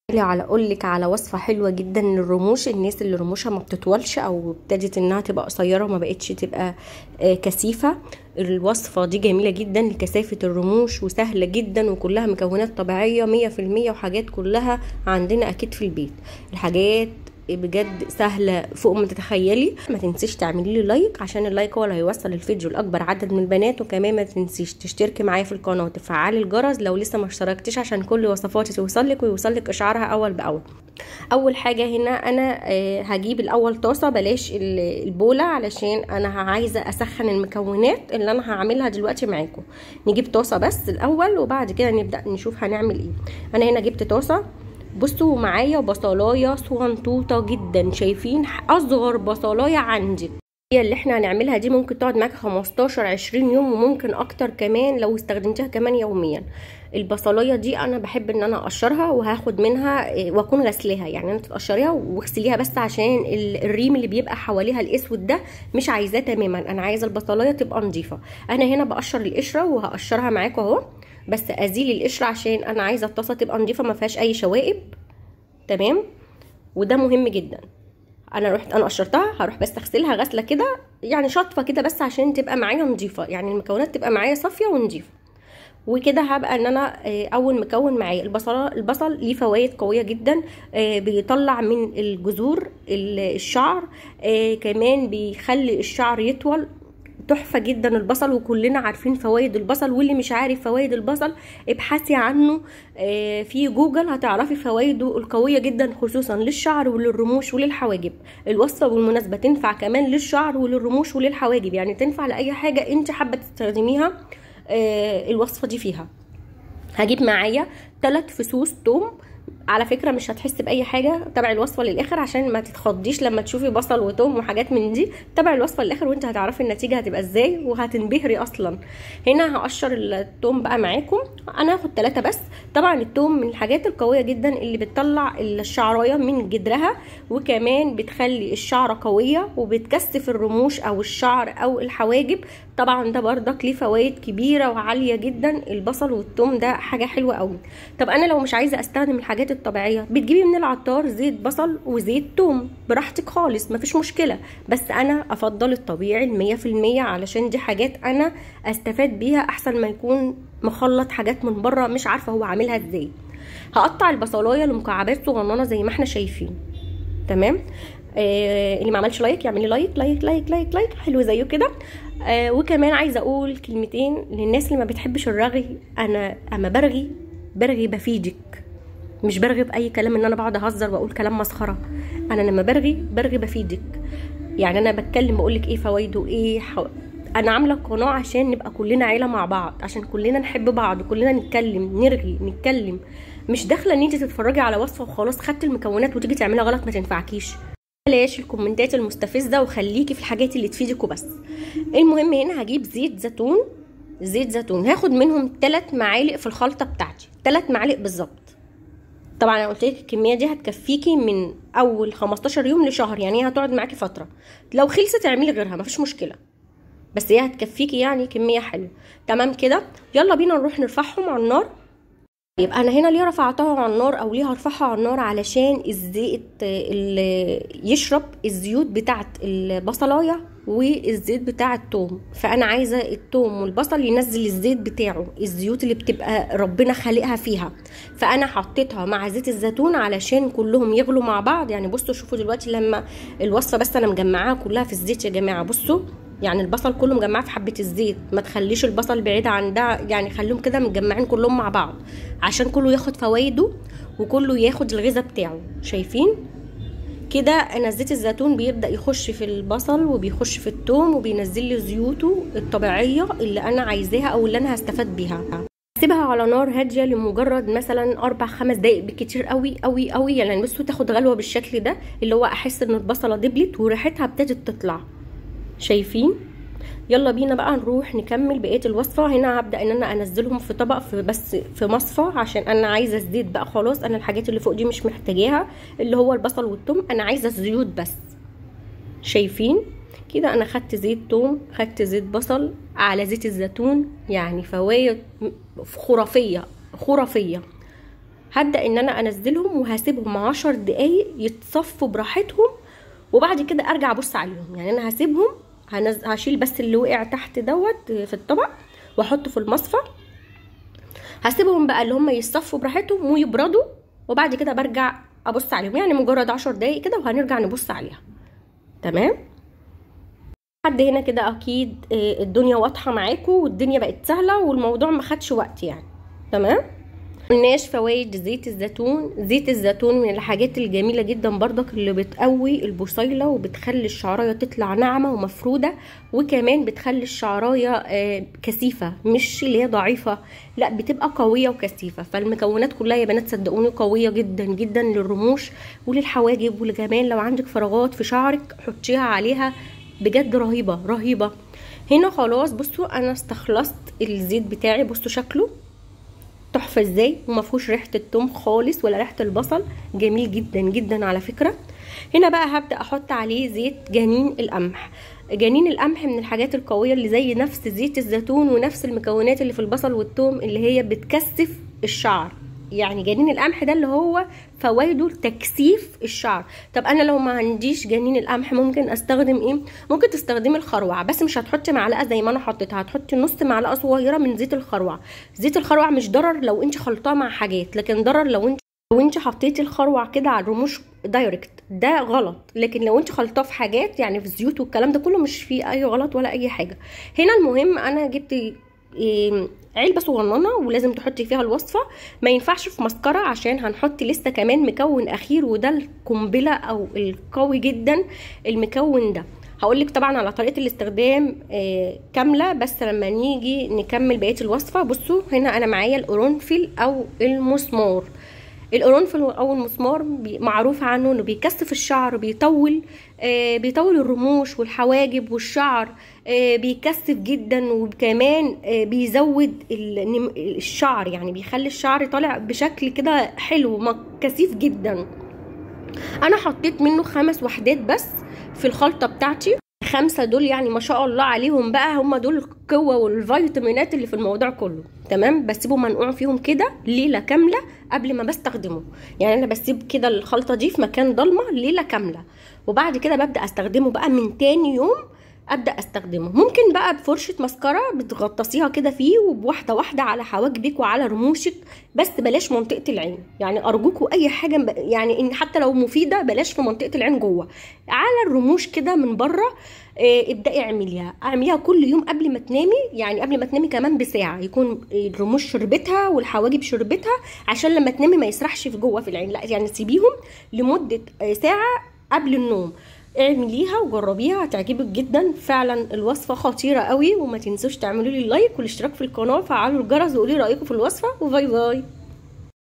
على اقول لك على وصفه حلوه جدا للرموش الناس اللي رموشها ما بتطولش او ابتدت انها تبقى قصيره وما بقتش تبقى آه، كثيفه الوصفه دي جميله جدا لكثافه الرموش وسهله جدا وكلها مكونات طبيعيه مية في المية وحاجات كلها عندنا اكيد في البيت الحاجات بجد سهله فوق ما تتخيلي ما تنسيش تعملي لي لايك عشان اللايك هو اللي هيوصل الفيديو لاكبر عدد من البنات وكمان ما تنسيش تشتركي معايا في القناه وتفعلي الجرس لو لسه ما اشتركتيش عشان كل وصفاتي توصلك ويوصلك اشعارها اول باول اول حاجه هنا انا آه، هجيب الاول طاسه بلاش ال- البوله علشان انا عايزه اسخن المكونات اللي انا هعملها دلوقتي معاكم نجيب طاسه بس الاول وبعد كده نبدا نشوف هنعمل ايه انا هنا جبت طاسه بصوا معايا بصلايه صغنطوطه جدا شايفين اصغر بصلايه عندي هي اللي احنا هنعملها دي ممكن تقعد معاك 15 20 يوم وممكن اكتر كمان لو استخدمتها كمان يوميا البصلايه دي انا بحب ان انا اقشرها وهاخد منها إيه، واكون غسلاها يعني انت تقشريها واغسليها بس عشان ال- الريم اللي بيبقى حواليها الاسود ده مش عايزاه تماما انا عايزه البصلايه تبقى نظيفه انا هنا بقشر القشره وهقشرها معاكم اهو بس ازيل القشره عشان انا عايزه الطاسه تبقى نظيفه ما فيهاش اي شوائب تمام وده مهم جدا انا رحت انا قشرتها هروح بس اغسلها غسله كده يعني شطفه كده بس عشان تبقى معايا نظيفه يعني المكونات تبقى معايا صافيه ونظيفه وكده هبقى ان انا آه، اول مكون معايا البصل البصل ليه فوائد قويه جدا آه، بيطلع من الجذور ال- الشعر آه، كمان بيخلي الشعر يطول تحفة جدا البصل وكلنا عارفين فوائد البصل واللي مش عارف فوائد البصل ابحثي عنه آه، في جوجل هتعرفي فوائده القوية جدا خصوصا للشعر وللرموش وللحواجب الوصفة بالمناسبة تنفع كمان للشعر وللرموش وللحواجب يعني تنفع لأي حاجة انت حابة تستخدميها آه، الوصفة دي فيها هجيب معايا ثلاث فصوص توم على فكره مش هتحس باي حاجه تابع الوصفه للاخر عشان ما تتخضيش لما تشوفي بصل وتوم وحاجات من دي تابع الوصفه للاخر وانت هتعرفي النتيجه هتبقى ازاي وهتنبهري اصلا هنا هقشر التوم بقى معاكم انا هاخد ثلاثة بس طبعا التوم من الحاجات القويه جدا اللي بتطلع الشعرايه من جدرها وكمان بتخلي الشعره قويه وبتكثف الرموش او الشعر او الحواجب طبعا ده بردك ليه فوائد كبيره وعاليه جدا البصل والثوم ده حاجه حلوه قوي طب انا لو مش عايزه استخدم الحاجات الطبيعيه بتجيبي من العطار زيت بصل وزيت توم براحتك خالص مفيش مشكله بس انا افضل الطبيعي المية في المية علشان دي حاجات انا استفاد بيها احسن ما يكون مخلط حاجات من بره مش عارفه هو عاملها ازاي هقطع البصلايه لمكعبات صغننه زي ما احنا شايفين تمام آه اللي ما عملش لايك يعمل لي لايك لايك لايك لايك لايك حلو زيه كده آه وكمان عايزه اقول كلمتين للناس اللي ما بتحبش الرغي انا اما برغي برغي بفيدك مش برغي باي كلام ان انا بقعد اهزر واقول كلام مسخره انا لما برغي برغي بفيدك يعني انا بتكلم بقول لك ايه فوائده ايه حو... انا عامله قناه عشان نبقى كلنا عيله مع بعض عشان كلنا نحب بعض كلنا نتكلم نرغي نتكلم مش داخله ان انت تتفرجي على وصفه وخلاص خدت المكونات وتيجي تعملها غلط ما تنفعكيش بلاش الكومنتات المستفزه وخليكي في الحاجات اللي تفيدك وبس المهم هنا هجيب زيت زيتون زيت زيتون هاخد منهم 3 معالق في الخلطه بتاعتي 3 معالق بالظبط طبعا انا قلت لك الكميه دي هتكفيكي من اول 15 يوم لشهر يعني هي هتقعد معاكي فتره لو خلصت اعملي غيرها مفيش مشكله بس هي هتكفيكي يعني كميه حلوه تمام كده يلا بينا نروح نرفعهم على النار يبقى انا هنا ليه رفعتها على النار او ليه هرفعها على النار علشان الزيت ال- يشرب الزيوت بتاعت البصلايه والزيت بتاع التوم فانا عايزه التوم والبصل ينزل الزيت بتاعه الزيوت اللي بتبقى ربنا خالقها فيها فانا حطيتها مع زيت الزيتون علشان كلهم يغلوا مع بعض يعني بصوا شوفوا دلوقتي لما الوصفه بس انا مجمعاها كلها في الزيت يا جماعه بصوا يعني البصل كله مجمعاه في حبه الزيت ما تخليش البصل بعيد عن ده يعني خليهم كده متجمعين كلهم مع بعض عشان كله ياخد فوائده وكله ياخد الغذاء بتاعه شايفين كده انا زيت الزيتون بيبدا يخش في البصل وبيخش في الثوم وبينزل لي زيوته الطبيعيه اللي انا عايزاها او اللي انا هستفاد بيها سيبها على نار هاديه لمجرد مثلا اربع خمس دقايق بالكتير قوي قوي قوي يعني بصوا تاخد غلوه بالشكل ده اللي هو احس ان البصله دبلت وريحتها ابتدت تطلع شايفين يلا بينا بقى نروح نكمل بقيه الوصفه هنا هبدا ان انا انزلهم في طبق في بس في مصفى عشان انا عايزه الزيت بقى خلاص انا الحاجات اللي فوق دي مش محتاجاها اللي هو البصل والثوم انا عايزه الزيوت بس شايفين كده انا خدت زيت توم خدت زيت بصل على زيت الزيتون يعني فوائد خرافيه خرافيه هبدا ان انا انزلهم وهسيبهم عشر دقايق يتصفوا براحتهم وبعد كده ارجع ابص عليهم يعني انا هسيبهم هنز... هشيل بس اللي وقع تحت دوت في الطبق واحطه في المصفى هسيبهم بقى اللي هم يصفوا براحتهم ويبردوا وبعد كده برجع ابص عليهم يعني مجرد عشر دقايق كده وهنرجع نبص عليها تمام لحد هنا كده اكيد الدنيا واضحه معاكم والدنيا بقت سهله والموضوع ما خدش وقت يعني تمام قلناش فوائد زيت الزيتون زيت الزيتون من الحاجات الجميله جدا برضك اللي بتقوي البصيله وبتخلي الشعرايه تطلع ناعمه ومفروده وكمان بتخلي الشعرايه كثيفه مش اللي هي ضعيفه لا بتبقى قويه وكثيفه فالمكونات كلها يا بنات صدقوني قويه جدا جدا للرموش وللحواجب ولكمان لو عندك فراغات في شعرك حطيها عليها بجد رهيبه رهيبه هنا خلاص بصوا انا استخلصت الزيت بتاعي بصوا شكله تحفه ازاي وما فيهوش ريحه التوم خالص ولا ريحه البصل جميل جدا جدا على فكره هنا بقى هبدا احط عليه زيت جنين القمح جنين القمح من الحاجات القويه اللي زي نفس زيت الزيتون ونفس المكونات اللي في البصل والثوم اللي هي بتكثف الشعر يعني جنين القمح ده اللي هو فوائده تكثيف الشعر طب انا لو ما عنديش جنين القمح ممكن استخدم ايه ممكن تستخدمي الخروع بس مش هتحطي معلقه زي ما انا حطيتها هتحطي نص معلقه صغيره من زيت الخروع زيت الخروع مش ضرر لو انت خلطاه مع حاجات لكن ضرر لو انت لو انت حطيتي الخروع كده على الرموش دايركت ده غلط لكن لو انت خلطاه في حاجات يعني في زيوت والكلام ده كله مش فيه اي غلط ولا اي حاجه هنا المهم انا جبت علبه صغننه ولازم تحطي فيها الوصفه ما ينفعش في مسكره عشان هنحط لسه كمان مكون اخير وده القنبله او القوي جدا المكون ده هقولك طبعا على طريقه الاستخدام آه كامله بس لما نيجي نكمل بقيه الوصفه بصوا هنا انا معايا القرنفل او المسمار القرنفل او المسمار معروف عنه انه بيكثف الشعر بيطول آه بيطول الرموش والحواجب والشعر آه بيكثف جدا وكمان آه بيزود الشعر يعني بيخلي الشعر طالع بشكل كده حلو كثيف جدا انا حطيت منه خمس وحدات بس في الخلطه بتاعتي خمسه دول يعني ما شاء الله عليهم بقى هم دول القوه والفيتامينات اللي في الموضوع كله تمام بسيبه منقوع فيهم كده ليله كامله قبل ما بستخدمه يعني انا بسيب كده الخلطه دي في مكان ضلمه ليله كامله وبعد كده ببدا استخدمه بقى من تاني يوم ابدا استخدمه ممكن بقى بفرشه مسكره بتغطسيها كده فيه وبواحده واحده على حواجبك وعلى رموشك بس بلاش منطقه العين يعني ارجوكوا اي حاجه يعني ان حتى لو مفيده بلاش في منطقه العين جوه على الرموش كده من بره إيه ابداي اعمليها اعمليها كل يوم قبل ما تنامي يعني قبل ما تنامي كمان بساعه يكون الرموش شربتها والحواجب شربتها عشان لما تنامي ما يسرحش في جوه في العين لا يعني سيبيهم لمده ساعه قبل النوم اعمليها وجربيها هتعجبك جدا فعلا الوصفه خطيره قوي وما تنسوش تعملوا لي لايك والاشتراك في القناه وفعلوا الجرس وقولي رايكم في الوصفه وباي باي